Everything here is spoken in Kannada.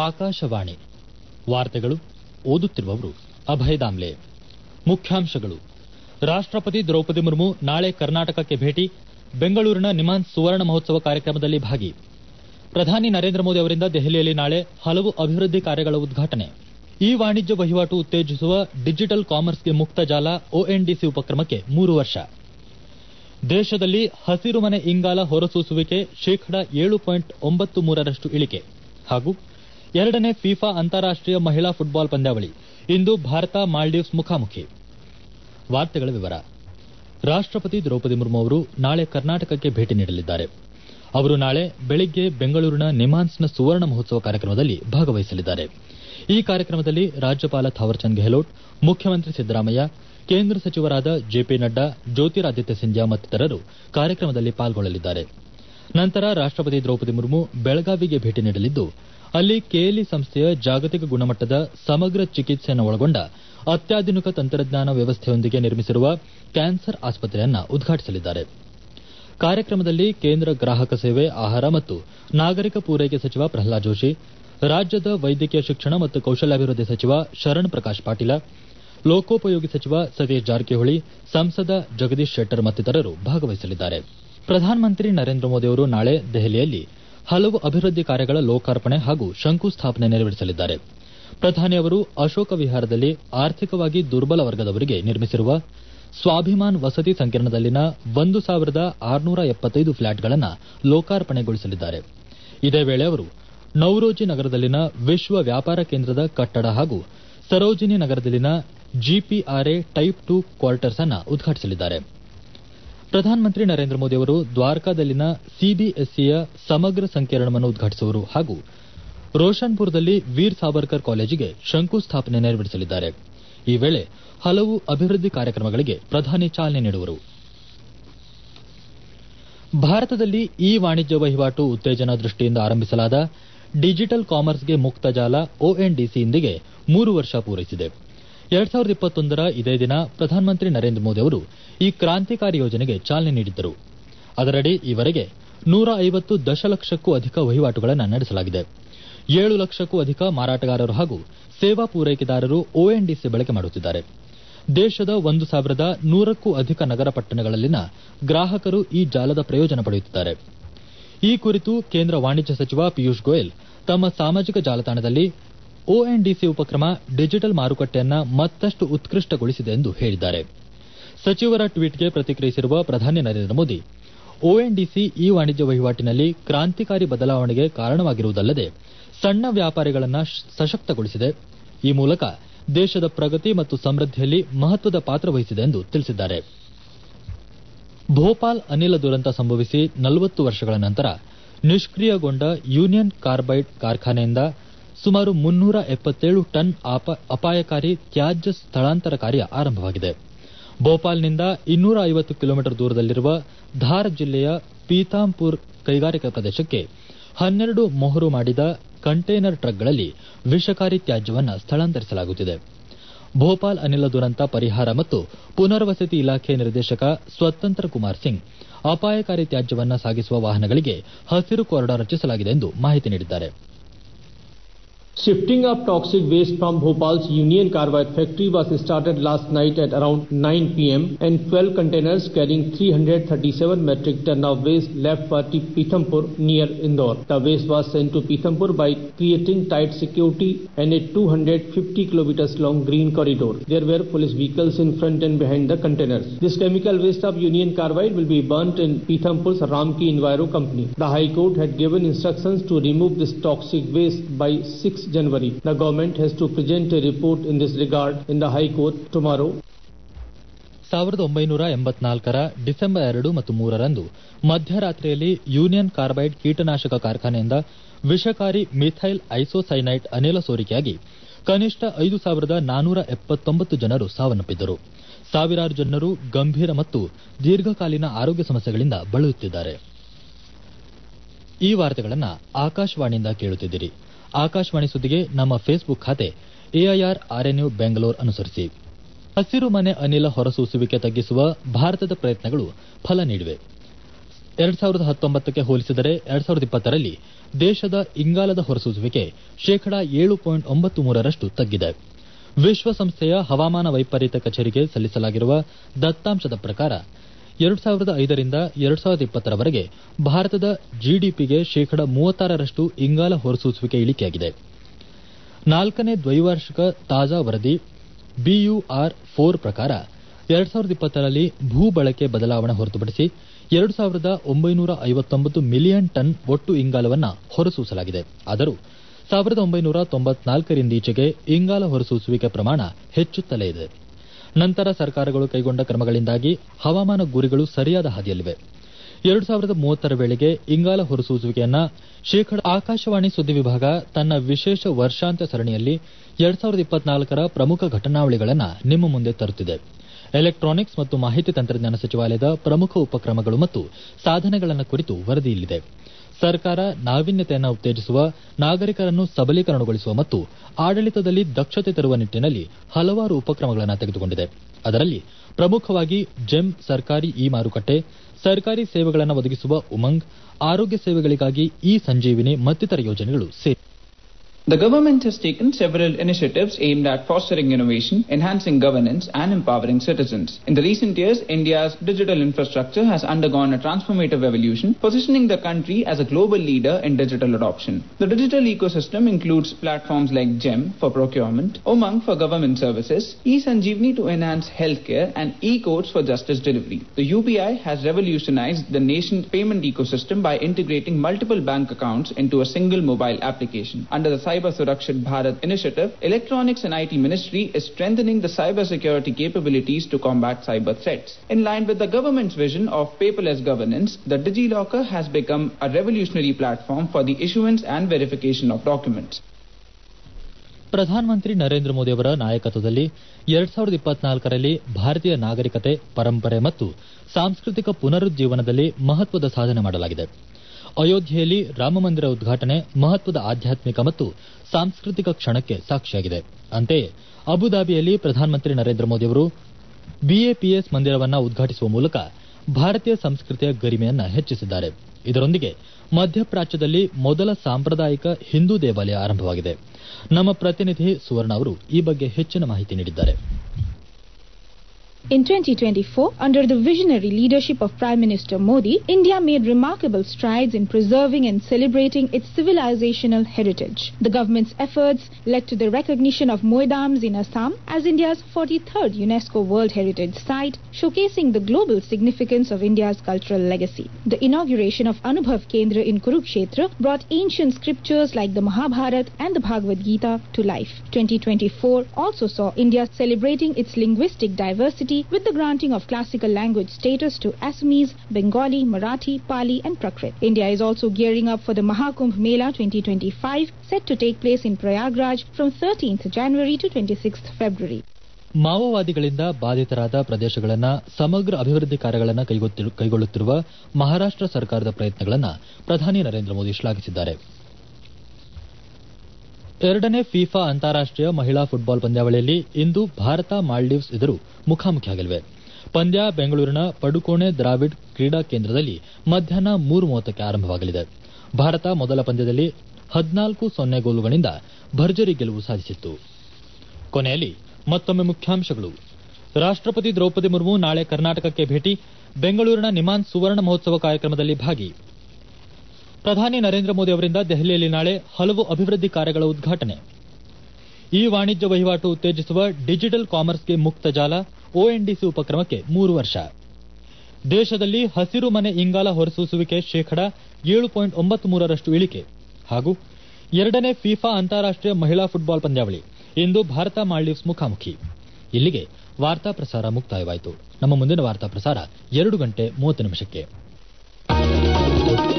ಆಕಾಶವಾಣಿ ವಾರ್ತೆಗಳು ಓದುತ್ತಿರುವವರು ಅಭಯ ದಾಮ್ಲೆ ಮುಖ್ಯಾಂಶಗಳು ರಾಷ್ಟಪತಿ ದ್ರೌಪದಿ ಮುರ್ಮು ನಾಳೆ ಕರ್ನಾಟಕಕ್ಕೆ ಭೇಟಿ ಬೆಂಗಳೂರಿನ ನಿಮಾನ್ಸ್ ಸುವರ್ಣ ಮಹೋತ್ಸವ ಕಾರ್ಯಕ್ರಮದಲ್ಲಿ ಭಾಗಿ ಪ್ರಧಾನಿ ನರೇಂದ್ರ ಮೋದಿ ಅವರಿಂದ ದೆಹಲಿಯಲ್ಲಿ ನಾಳೆ ಹಲವು ಅಭಿವೃದ್ಧಿ ಕಾರ್ಯಗಳ ಉದ್ಘಾಟನೆ ಇ ವಾಣಿಜ್ಯ ವಹಿವಾಟು ಉತ್ತೇಜಿಸುವ ಡಿಜಿಟಲ್ ಕಾಮರ್ಸ್ಗೆ ಮುಕ್ತ ಜಾಲ ಒಎನ್ಡಿಸಿ ಉಪಕ್ರಮಕ್ಕೆ ಮೂರು ವರ್ಷ ದೇಶದಲ್ಲಿ ಹಸಿರುಮನೆ ಇಂಗಾಲ ಹೊರಸೂಸುವಿಕೆ ಶೇಕಡ ಏಳು ಪಾಯಿಂಟ್ ಒಂಬತ್ತು ಮೂರರಷ್ಟು ಇಳಿಕೆ ಹಾಗೂ ಎರಡನೇ ಫಿಫಾ ಅಂತಾರಾಷ್ಟೀಯ ಮಹಿಳಾ ಫುಟ್ಬಾಲ್ ಪಂದ್ಯಾವಳಿ ಇಂದು ಭಾರತ ಮಾಲ್ಡೀವ್ಸ್ ಮುಖಾಮುಖಿ ವಾರ್ತೆಗಳ ವಿವರ ರಾಷ್ಟಪತಿ ದ್ರೌಪದಿ ಮುರ್ಮು ಅವರು ನಾಳೆ ಕರ್ನಾಟಕಕ್ಕೆ ಭೇಟಿ ನೀಡಲಿದ್ದಾರೆ ಅವರು ನಾಳೆ ಬೆಳಿಗ್ಗೆ ಬೆಂಗಳೂರಿನ ನಿಮಾನ್ಸ್ನ ಸುವರ್ಣ ಮಹೋತ್ಸವ ಕಾರ್ಯಕ್ರಮದಲ್ಲಿ ಭಾಗವಹಿಸಲಿದ್ದಾರೆ ಈ ಕಾರ್ಯಕ್ರಮದಲ್ಲಿ ರಾಜ್ಯಪಾಲ ಥಾವರ್ಚಂದ್ ಗೆಹ್ಲೋಟ್ ಮುಖ್ಯಮಂತ್ರಿ ಸಿದ್ದರಾಮಯ್ಯ ಕೇಂದ್ರ ಸಚಿವರಾದ ಜೆಪಿ ನಡ್ಡಾ ಜ್ಯೋತಿರಾದಿತ್ಯ ಸಿಂಧ್ಯಾ ಮತ್ತಿತರರು ಕಾರ್ಯಕ್ರಮದಲ್ಲಿ ಪಾಲ್ಗೊಳ್ಳಲಿದ್ದಾರೆ ನಂತರ ರಾಷ್ಟಪತಿ ದ್ರೌಪದಿ ಮುರ್ಮು ಬೆಳಗಾವಿಗೆ ಭೇಟಿ ನೀಡಲಿದ್ದು ಅಲ್ಲಿ ಕೆಎಲ್ಇ ಸಂಸ್ಥೆಯ ಜಾಗತಿಕ ಗುಣಮಟ್ಟದ ಸಮಗ್ರ ಚಿಕಿತ್ಸೆಯನ್ನು ಒಳಗೊಂಡ ಅತ್ಯಾಧುನಿಕ ತಂತ್ರಜ್ಞಾನ ವ್ಯವಸ್ಥೆಯೊಂದಿಗೆ ನಿರ್ಮಿಸಿರುವ ಕ್ಯಾನ್ಸರ್ ಆಸ್ಪತ್ರೆಯನ್ನು ಉದ್ಘಾಟಿಸಲಿದ್ದಾರೆ ಕಾರ್ಯಕ್ರಮದಲ್ಲಿ ಕೇಂದ್ರ ಗ್ರಾಹಕ ಸೇವೆ ಆಹಾರ ಮತ್ತು ನಾಗರಿಕ ಪೂರೈಕೆ ಸಚಿವ ಪ್ರಹ್ಲಾದ್ ಜೋಶಿ ರಾಜ್ಯದ ವೈದ್ಯಕೀಯ ಶಿಕ್ಷಣ ಮತ್ತು ಕೌಶಲ್ಯಾಭಿವೃದ್ಧಿ ಸಚಿವ ಶರಣ್ ಪ್ರಕಾಶ್ ಪಾಟೀಲ ಲೋಕೋಪಯೋಗಿ ಸಚಿವ ಸತೀಶ್ ಜಾರಕಿಹೊಳಿ ಸಂಸದ ಜಗದೀಶ್ ಶೆಟ್ಟರ್ ಮತ್ತಿತರರು ಭಾಗವಹಿಸಲಿದ್ದಾರೆ ಪ್ರಧಾನಮಂತ್ರಿ ನರೇಂದ್ರ ಮೋದಿ ಅವರು ನಾಳೆ ದೆಹಲಿಯಲ್ಲಿ ಹಲವು ಅಭಿವೃದ್ಧಿ ಕಾರ್ಯಗಳ ಲೋಕಾರ್ಪಣೆ ಹಾಗೂ ಶಂಕುಸ್ಥಾಪನೆ ನೆರವೇರಿಸಲಿದ್ದಾರೆ ಪ್ರಧಾನಿ ಅವರು ಅಶೋಕ ವಿಹಾರದಲ್ಲಿ ಆರ್ಥಿಕವಾಗಿ ದುರ್ಬಲ ವರ್ಗದವರಿಗೆ ನಿರ್ಮಿಸಿರುವ ಸ್ವಾಭಿಮಾನ್ ವಸತಿ ಸಂಕೀರ್ಣದಲ್ಲಿನ ಒಂದು ಸಾವಿರದ ಆರುನೂರ ಎಪ್ಪತ್ತೈದು ಫ್ಲಾಟ್ಗಳನ್ನು ಲೋಕಾರ್ಪಣೆಗೊಳಿಸಲಿದ್ದಾರೆ ಇದೇ ವೇಳೆ ಅವರು ನೌರೋಜಿ ನಗರದಲ್ಲಿನ ವಿಶ್ವ ವ್ಯಾಪಾರ ಕೇಂದ್ರದ ಕಟ್ಟಡ ಹಾಗೂ ಸರೋಜಿನಿ ನಗರದಲ್ಲಿನ ಜಿಪಿಆರ್ಎ ಟೈಪ್ ಟು ಕ್ವಾರ್ಟರ್ಸ್ ಅನ್ನು ಉದ್ಘಾಟಿಸಲಿದ್ದಾರೆ ಪ್ರಧಾನಮಂತ್ರಿ ನರೇಂದ್ರ ಮೋದಿ ಅವರು ದ್ವಾರಕಾದಲ್ಲಿನ ಸಿಬಿಎಸ್ಇಯ ಸಮಗ್ರ ಸಂಕೀರ್ಣವನ್ನು ಉದ್ಘಾಟಿಸುವರು ಹಾಗೂ ರೋಷನ್ಪುರದಲ್ಲಿ ವೀರ್ ಸಾವರ್ಕರ್ ಕಾಲೇಜಿಗೆ ಶಂಕುಸ್ಥಾಪನೆ ನೆರವೇರಿಸಲಿದ್ದಾರೆ ಈ ವೇಳೆ ಹಲವು ಅಭಿವೃದ್ಧಿ ಕಾರ್ಯಕ್ರಮಗಳಿಗೆ ಪ್ರಧಾನಿ ಚಾಲನೆ ನೀಡುವರು ಭಾರತದಲ್ಲಿ ಇ ವಾಣಿಜ್ಯ ವಹಿವಾಟು ಉತ್ತೇಜನ ದೃಷ್ಟಿಯಿಂದ ಆರಂಭಿಸಲಾದ ಡಿಜಿಟಲ್ ಕಾಮರ್ಸ್ಗೆ ಮುಕ್ತ ಜಾಲ ಒಎನ್ಡಿಸಿಯೊಂದಿಗೆ ಮೂರು ವರ್ಷ ಪೂರೈಸಿದೆ ಎರಡ್ ಸಾವಿರದ ಇಪ್ಪತ್ತೊಂದರ ಇದೇ ದಿನ ಪ್ರಧಾನಮಂತ್ರಿ ನರೇಂದ್ರ ಮೋದಿ ಅವರು ಈ ಕ್ರಾಂತಿಕಾರಿ ಯೋಜನೆಗೆ ಚಾಲನೆ ನೀಡಿದ್ದರು ಅದರಡಿ ಈವರೆಗೆ ನೂರ ಐವತ್ತು ದಶಲಕ್ಷಕ್ಕೂ ಅಧಿಕ ವಹಿವಾಟುಗಳನ್ನು ನಡೆಸಲಾಗಿದೆ ಏಳು ಲಕ್ಷಕ್ಕೂ ಅಧಿಕ ಮಾರಾಟಗಾರರು ಹಾಗೂ ಸೇವಾ ಪೂರೈಕೆದಾರರು ಒಎನ್ಡಿಸಿ ಬಳಕೆ ಮಾಡುತ್ತಿದ್ದಾರೆ ದೇಶದ ಒಂದು ಸಾವಿರದ ನೂರಕ್ಕೂ ಅಧಿಕ ನಗರ ಪಟ್ಟಣಗಳಲ್ಲಿನ ಗ್ರಾಹಕರು ಈ ಜಾಲದ ಪ್ರಯೋಜನ ಪಡೆಯುತ್ತಿದ್ದಾರೆ ಈ ಕುರಿತು ಕೇಂದ್ರ ವಾಣಿಜ್ಯ ಸಚಿವ ಪಿಯೂಷ್ ಗೋಯಲ್ ತಮ್ಮ ಸಾಮಾಜಿಕ ಜಾಲತಾಣದಲ್ಲಿ ಒಎನ್ಡಿಸಿ ಉಪಕ್ರಮ ಡಿಜಿಟಲ್ ಮಾರುಕಟ್ಟೆಯನ್ನ ಮತ್ತಷ್ಟು ಉತ್ಕೃಷ್ಟಗೊಳಿಸಿದೆ ಎಂದು ಹೇಳಿದ್ದಾರೆ ಸಚಿವರ ಟ್ವೀಟ್ಗೆ ಪ್ರತಿಕ್ರಿಯಿಸಿರುವ ಪ್ರಧಾನಿ ನರೇಂದ್ರ ಮೋದಿ ಒಎನ್ಡಿಸಿ ಇ ವಾಣಿಜ್ಯ ವಹಿವಾಟಿನಲ್ಲಿ ಕ್ರಾಂತಿಕಾರಿ ಬದಲಾವಣೆಗೆ ಕಾರಣವಾಗಿರುವುದಲ್ಲದೆ ಸಣ್ಣ ವ್ಯಾಪಾರಿಗಳನ್ನು ಸಶಕ್ತಗೊಳಿಸಿದೆ ಈ ಮೂಲಕ ದೇಶದ ಪ್ರಗತಿ ಮತ್ತು ಸಮೃದ್ಧಿಯಲ್ಲಿ ಮಹತ್ವದ ಪಾತ್ರ ವಹಿಸಿದೆ ಎಂದು ತಿಳಿಸಿದ್ದಾರೆ ಭೋಪಾಲ್ ಅನಿಲ ದುರಂತ ಸಂಭವಿಸಿ ನಲವತ್ತು ವರ್ಷಗಳ ನಂತರ ನಿಷ್ಕಿಯಗೊಂಡ ಯೂನಿಯನ್ ಕಾರ್ಬೈಡ್ ಕಾರ್ಖಾನೆಯಿಂದ ಸುಮಾರು ಮುನ್ನೂರ ಎಪ್ಪತ್ತೇಳು ಟನ್ ಅಪಾಯಕಾರಿ ತ್ಯಾಜ್ಯ ಸ್ಥಳಾಂತರ ಕಾರ್ಯ ಆರಂಭವಾಗಿದೆ ಭೋಪಾಲ್ನಿಂದ ಇನ್ನೂರ ಐವತ್ತು ಕಿಲೋಮೀಟರ್ ದೂರದಲ್ಲಿರುವ ಧಾರ್ ಜಿಲ್ಲೆಯ ಪೀತಾಂಪುರ್ ಕೈಗಾರಿಕಾ ಪ್ರದೇಶಕ್ಕೆ ಹನ್ನೆರಡು ಮೊಹರು ಮಾಡಿದ ಕಂಟೈನರ್ ಟ್ರಕ್ಗಳಲ್ಲಿ ವಿಷಕಾರಿ ತ್ಯಾಜ್ಯವನ್ನು ಸ್ಥಳಾಂತರಿಸಲಾಗುತ್ತಿದೆ ಭೋಪಾಲ್ ಅನಿಲ ದುರಂತ ಪರಿಹಾರ ಮತ್ತು ಪುನರ್ವಸತಿ ಇಲಾಖೆ ನಿರ್ದೇಶಕ ಸ್ವತಂತ್ರ ಕುಮಾರ್ ಸಿಂಗ್ ಅಪಾಯಕಾರಿ ತ್ಯಾಜ್ಯವನ್ನು ಸಾಗಿಸುವ ವಾಹನಗಳಿಗೆ ಹಸಿರು ಕಾರಿಡಾರ್ ರಚಿಸಲಾಗಿದೆ ಎಂದು ಮಾಹಿತಿ ನೀಡಿದ್ದಾರೆ Shifting of toxic waste from Bhopal's Union Carbide factory was started last night at around 9 pm and 12 containers carrying 337 metric ton of waste left for Pithampur near Indore. The waste was sent to Pithampur by creating tight security and a 250 kilometers long green corridor. There were police vehicles in front and behind the containers. This chemical waste of Union Carbide will be burnt in Pithampur's Ramki Enviro company. The High Court had given instructions to remove this toxic waste by 6 January. The government has to present a report in this regard in the High Court tomorrow. ಸಾವಿರದ ಒಂಬೈನೂರ ಎಂಬತ್ನಾಲ್ಕರ ಡಿಸೆಂಬರ್ ಎರಡು ಮತ್ತು ಮೂರರಂದು ಮಧ್ಯರಾತ್ರಿಯಲ್ಲಿ ಯೂನಿಯನ್ ಕಾರ್ಬೈಡ್ ಕೀಟನಾಶಕ ಕಾರ್ಖಾನೆಯಿಂದ ವಿಷಕಾರಿ ಮಿಥೈಲ್ ಐಸೋಸೈನೈಟ್ ಅನಿಲ ಸೋರಿಕೆಯಾಗಿ ಕನಿಷ್ಠ ಐದು ಸಾವಿರದ ನಾನೂರ ಎಪ್ಪತ್ತೊಂಬತ್ತು ಜನರು ಸಾವನ್ನಪ್ಪಿದ್ದರು ಸಾವಿರಾರು ಜನರು ಗಂಭೀರ ಮತ್ತು ದೀರ್ಘಕಾಲೀನ ಆರೋಗ್ಯ ಸಮಸ್ಯೆಗಳಿಂದ ಬಳಲುತ್ತಿದ್ದಾರೆ ಈ ವಾರ್ತೆಗಳನ್ನು ಆಕಾಶವಾಣಿಯಿಂದ ಕೇಳುತ್ತಿದ್ದೀರಿ ಆಕಾಶವಾಣಿ ಸುದ್ದಿಗೆ ನಮ್ಮ ಫೇಸ್ಬುಕ್ ಖಾತೆ ಎಐಆರ್ ಆರ್ಎನ್ಯು ಬೆಂಗಳೂರು ಅನುಸರಿಸಿ ಹಸಿರು ಮನೆ ಅನಿಲ ಹೊರಸೂಸುವಿಕೆ ತಗ್ಗಿಸುವ ಭಾರತದ ಪ್ರಯತ್ನಗಳು ಫಲ ನೀಡಿವೆ ಎರಡ್ ಸಾವಿರದ ಹತ್ತೊಂಬತ್ತಕ್ಕೆ ಹೋಲಿಸಿದರೆ ಎರಡ್ ಸಾವಿರದ ಇಪ್ಪತ್ತರಲ್ಲಿ ದೇಶದ ಇಂಗಾಲದ ಹೊರಸೂಸುವಿಕೆ ಶೇಕಡಾ ಏಳು ಪಾಯಿಂಟ್ ಒಂಬತ್ತು ಮೂರರಷ್ಟು ತಗ್ಗಿದೆ ವಿಶ್ವಸಂಸ್ಥೆಯ ಹವಾಮಾನ ವೈಪರೀತ್ಯ ಕಚೇರಿಗೆ ಸಲ್ಲಿಸಲಾಗಿರುವ ದತ್ತಾಂಶದ ಪ್ರಕಾರ ಎರಡು ಸಾವಿರದ ಐದರಿಂದ ಎರಡು ಸಾವಿರದ ಇಪ್ಪತ್ತರವರೆಗೆ ಭಾರತದ ಜಿಡಿಪಿಗೆ ಶೇಕಡ ಮೂವತ್ತಾರರಷ್ಟು ಇಂಗಾಲ ಹೊರಸೂಸುವಿಕೆ ಇಳಿಕೆಯಾಗಿದೆ ನಾಲ್ಕನೇ ದ್ವೈವಾರ್ಷಿಕ ತಾಜಾ ವರದಿ ಬಿಯುಆರ್ ಫೋರ್ ಪ್ರಕಾರ ಎರಡ್ ಸಾವಿರದ ಇಪ್ಪತ್ತರಲ್ಲಿ ಭೂ ಬಳಕೆ ಬದಲಾವಣೆ ಹೊರತುಪಡಿಸಿ ಎರಡು ಸಾವಿರದ ಒಂಬೈನೂರ ಐವತ್ತೊಂಬತ್ತು ಮಿಲಿಯನ್ ಟನ್ ಒಟ್ಟು ಇಂಗಾಲವನ್ನ ಹೊರಸೂಸಲಾಗಿದೆ ಆದರೂ ಸಾವಿರದ ಒಂಬೈನೂರ ತೊಂಬತ್ನಾಲ್ಕರಿಂದೀಚೆಗೆ ಇಂಗಾಲ ಹೊರಸೂಸುವಿಕೆ ಪ್ರಮಾಣ ಹೆಚ್ಚುತ್ತಲೇ ಇದೆ ನಂತರ ಸರ್ಕಾರಗಳು ಕೈಗೊಂಡ ಕ್ರಮಗಳಿಂದಾಗಿ ಹವಾಮಾನ ಗುರಿಗಳು ಸರಿಯಾದ ಹಾದಿಯಲ್ಲಿವೆ ಎರಡು ಸಾವಿರದ ಮೂವತ್ತರ ವೇಳೆಗೆ ಇಂಗಾಲ ಹೊರಸೂಸುವಿಕೆಯನ್ನ ಶೇಕಡ ಆಕಾಶವಾಣಿ ಸುದ್ದಿ ವಿಭಾಗ ತನ್ನ ವಿಶೇಷ ವರ್ಷಾಂತ್ಯ ಸರಣಿಯಲ್ಲಿ ಎರಡ್ ಸಾವಿರದ ಇಪ್ಪತ್ನಾಲ್ಕರ ಪ್ರಮುಖ ಘಟನಾವಳಿಗಳನ್ನ ನಿಮ್ಮ ಮುಂದೆ ತರುತ್ತಿದೆ ಎಲೆಕ್ಟ್ರಾನಿಕ್ಸ್ ಮತ್ತು ಮಾಹಿತಿ ತಂತ್ರಜ್ಞಾನ ಸಚಿವಾಲಯದ ಪ್ರಮುಖ ಉಪಕ್ರಮಗಳು ಮತ್ತು ಸಾಧನೆಗಳನ್ನು ಕುರಿತು ವರದಿಯಿಲ್ಲಿದೆ ಸರ್ಕಾರ ನಾವೀನ್ಯತೆಯನ್ನು ಉತ್ತೇಜಿಸುವ ನಾಗರಿಕರನ್ನು ಸಬಲೀಕರಣಗೊಳಿಸುವ ಮತ್ತು ಆಡಳಿತದಲ್ಲಿ ದಕ್ಷತೆ ತರುವ ನಿಟ್ಟಿನಲ್ಲಿ ಹಲವಾರು ಉಪಕ್ರಮಗಳನ್ನು ತೆಗೆದುಕೊಂಡಿದೆ ಅದರಲ್ಲಿ ಪ್ರಮುಖವಾಗಿ ಜೆಮ್ ಸರ್ಕಾರಿ ಇ ಮಾರುಕಟ್ಟೆ ಸರ್ಕಾರಿ ಸೇವೆಗಳನ್ನು ಒದಗಿಸುವ ಉಮಂಗ್ ಆರೋಗ್ಯ ಸೇವೆಗಳಿಗಾಗಿ ಇ ಸಂಜೀವಿನಿ ಮತ್ತಿತರ ಯೋಜನೆಗಳು ಸೇರಿವೆ The government has taken several initiatives aimed at fostering innovation, enhancing governance, and empowering citizens. In the recent years, India's digital infrastructure has undergone a transformative evolution, positioning the country as a global leader in digital adoption. The digital ecosystem includes platforms like GEM for procurement, Umang for government services, eSanjeevani to enhance healthcare, and eCodes for justice delivery. The UPI has revolutionized the nation's payment ecosystem by integrating multiple bank accounts into a single mobile application. Under the Cyber Surakshit Bharat initiative, Electronics and IT Ministry is strengthening the cyber security capabilities to combat cyber threats. In line with the government's vision of paperless governance, the DigiLocker has become a revolutionary platform for the issuance and verification of documents. ಪ್ರಧಾನಮಂತ್ರಿ ನರೇಂದ್ರ ಮೋದಿ ಅವರ ನಾಯಕತ್ವದಲ್ಲಿ ಎರಡ್ ಸಾವಿರದ ಇಪ್ಪತ್ನಾಲ್ಕರಲ್ಲಿ ಭಾರತೀಯ ನಾಗರಿಕತೆ ಪರಂಪರೆ ಮತ್ತು ಸಾಂಸ್ಕೃತಿಕ ಪುನರುಜ್ಜೀವನದಲ್ಲಿ ಮಹತ್ವದ ಸಾಧನೆ ಮಾಡಲಾಗಿದೆ ಅಯೋಧ್ಯೆಯಲ್ಲಿ ರಾಮಮಂದಿರ ಉದ್ಘಾಟನೆ ಮಹತ್ವದ ಆಧ್ಯಾತ್ಮಿಕ ಮತ್ತು ಸಾಂಸ್ಕೃತಿಕ ಕ್ಷಣಕ್ಕೆ ಸಾಕ್ಷಿಯಾಗಿದೆ ಅಂತೆಯೇ ಅಬುದಾಬಿಯಲ್ಲಿ ಪ್ರಧಾನಮಂತ್ರಿ ನರೇಂದ್ರ ಮೋದಿ ಅವರು ಬಿಎಪಿಎಸ್ ಮಂದಿರವನ್ನ ಉದ್ಘಾಟಿಸುವ ಮೂಲಕ ಭಾರತೀಯ ಸಂಸ್ಕೃತಿಯ ಗರಿಮೆಯನ್ನ ಹೆಚ್ಚಿಸಿದ್ದಾರೆ ಇದರೊಂದಿಗೆ ಮಧ್ಯಪ್ರಾಚ್ಯದಲ್ಲಿ ಮೊದಲ ಸಾಂಪ್ರದಾಯಿಕ ಹಿಂದೂ ದೇವಾಲಯ ಆರಂಭವಾಗಿದೆ ನಮ್ಮ ಪ್ರತಿನಿಧಿ ಸುವರ್ಣ ಅವರು ಈ ಬಗ್ಗೆ ಹೆಚ್ಚಿನ ಮಾಹಿತಿ ನೀಡಿದ್ದಾರೆ In 2024, under the visionary leadership of Prime Minister Modi, India made remarkable strides in preserving and celebrating its civilizational heritage. The government's efforts led to the recognition of Moidams in Assam as India's 43rd UNESCO World Heritage Site, showcasing the global significance of India's cultural legacy. The inauguration of Anubhav Kendra in Kurukshetra brought ancient scriptures like the Mahabharata and the Bhagavad Gita to life. 2024 also saw India celebrating its linguistic diversity with the granting of classical language status to Assamese, Bengali, Marathi, Pali, and Prakrit. India is also gearing up for the Mahakumbh Mela 2025, set to take place in Prayagraj from 13th January to 26th February. ಮಾವೋವಾದಿಗಳಿಂದ ಬಾಧಿತರಾದ ಪ್ರದೇಶಗಳನ್ನು ಸಮಗ್ರ ಅಭಿವೃದ್ಧಿ ಕಾರ್ಯಗಳನ್ನು ಕೈಗೊಳ್ಳುತ್ತಿರುವ ಮಹಾರಾಷ್ಟ್ರ ಸರ್ಕಾರದ ಪ್ರಯತ್ನಗಳನ್ನು ಪ್ರಧಾನಿ ನರೇಂದ್ರ ಮೋದಿ ಶ್ಲಾಘಿಸಿದ್ದಾರೆ ಎರಡನೇ ಫಿಫಾ ಅಂತಾರಾಷ್ಟೀಯ ಮಹಿಳಾ ಫುಟ್ಬಾಲ್ ಪಂದ್ಯಾವಳಿಯಲ್ಲಿ ಇಂದು ಭಾರತ ಮಾಲ್ಡೀವ್ಸ್ ಎದುರು ಮುಖಾಮುಖಿಯಾಗಲಿವೆ ಪಂದ್ಯ ಬೆಂಗಳೂರಿನ ಪಡುಕೋಣೆ ದ್ರಾವಿಡ್ ಕ್ರೀಡಾ ಕೇಂದ್ರದಲ್ಲಿ ಮಧ್ಯಾಹ್ನ ಮೂರು ಮೂವತ್ತಕ್ಕೆ ಆರಂಭವಾಗಲಿದೆ ಭಾರತ ಮೊದಲ ಪಂದ್ಯದಲ್ಲಿ ಹದಿನಾಲ್ಕು ಸೊನ್ನೆ ಗೋಲುಗಳಿಂದ ಭರ್ಜರಿ ಗೆಲುವು ಸಾಧಿಸಿತ್ತು ಕೊನೆಯಲ್ಲಿ ಮತ್ತೊಮ್ಮೆ ಮುಖ್ಯಾಂಶಗಳು ರಾಷ್ಟಪತಿ ದ್ರೌಪದಿ ಮುರ್ಮು ನಾಳೆ ಕರ್ನಾಟಕಕ್ಕೆ ಭೇಟಿ ಬೆಂಗಳೂರಿನ ನಿಮಾನ್ ಸುವರ್ಣ ಮಹೋತ್ಸವ ಕಾರ್ಯಕ್ರಮದಲ್ಲಿ ಭಾಗಿ ಪ್ರಧಾನಿ ನರೇಂದ್ರ ಮೋದಿ ಅವರಿಂದ ದೆಹಲಿಯಲ್ಲಿ ನಾಳೆ ಹಲವು ಅಭಿವೃದ್ಧಿ ಕಾರ್ಯಗಳ ಉದ್ಘಾಟನೆ ಇ ವಾಣಿಜ್ಯ ವಹಿವಾಟು ಉತ್ತೇಜಿಸುವ ಡಿಜಿಟಲ್ ಕಾಮರ್ಸ್ಗೆ ಮುಕ್ತ ಜಾಲ ಒಎನ್ಡಿಸಿ ಉಪಕ್ರಮಕ್ಕೆ ಮೂರು ವರ್ಷ ದೇಶದಲ್ಲಿ ಹಸಿರು ಮನೆ ಇಂಗಾಲ ಹೊರಸೂಸುವಿಕೆ ಶೇಕಡ ಏಳು ಪಾಯಿಂಟ್ ಒಂಬತ್ತು ಮೂರರಷ್ಟು ಇಳಿಕೆ ಹಾಗೂ ಎರಡನೇ ಫಿಫಾ ಅಂತಾರಾಷ್ಟೀಯ ಮಹಿಳಾ ಫುಟ್ಬಾಲ್ ಪಂದ್ಯಾವಳಿ ಇಂದು ಭಾರತ ಮಾಲ್ಡೀವ್ಸ್ ಮುಖಾಮುಖಿ ಇಲ್ಲಿಗೆ ವಾರ್ತಾ ಪ್ರಸಾರ ಮುಕ್ತಾಯವಾಯಿತು ನಮ್ಮ ಮುಂದಿನ ವಾರ್ತಾ ಪ್ರಸಾರ ಎರಡು ಗಂಟೆ ಮೂವತ್ತು ನಿಮಿಷಕ್ಕೆ